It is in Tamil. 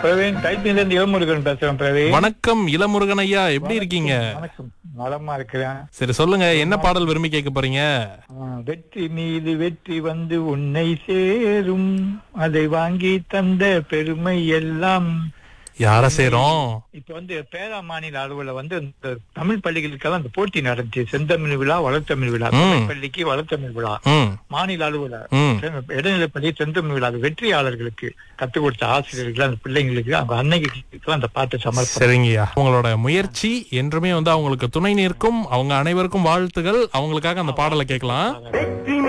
பிரவீன் டைப்பிங்ல இருந்து இளமுருகன் பேசுறேன் பிரவீன் வணக்கம் இளமுருகன் ஐயா எப்படி இருக்கீங்க வணக்கம் நலமா இருக்கிறேன் சரி சொல்லுங்க என்ன பாடல் விரும்பி கேட்க போறீங்க ஆ, வெற்றி மீது வெற்றி வந்து உன்னை சேரும் அதை வாங்கி தந்த பெருமை எல்லாம் யார சேரும் இப்ப வந்து பேரா மாநில அளவுல வந்து இந்த தமிழ் பள்ளிகளுக்கெல்லாம் அந்த போட்டி நடந்துச்சு செந்தமிழ் விழா வளர்த்தமிழ் விழா ம். தமிழ் பள்ளிக்கு வளர்த்தமிழ் விழா ம் மாநில அளவுல ம் இடைநிலைப்பள்ளி செந்தமிழ் விழா அது வெற்றியாளர்களுக்கு கத்துக் கொடுத்த ஆசிரியர்கள் அந்த பிள்ளைங்களுக்கு அவங்க அன்னைக்கு அந்த பாட்டை சமர்ப்பணம் சரிங்கய்யா உங்களோட முயற்சி என்றுமே வந்து அவங்களுக்கு துணை நிற்கும் அவங்க அனைவருக்கும் வாழ்த்துகள் அவங்களுக்காக அந்த பாடலை கேட்கலாம் வெற்றி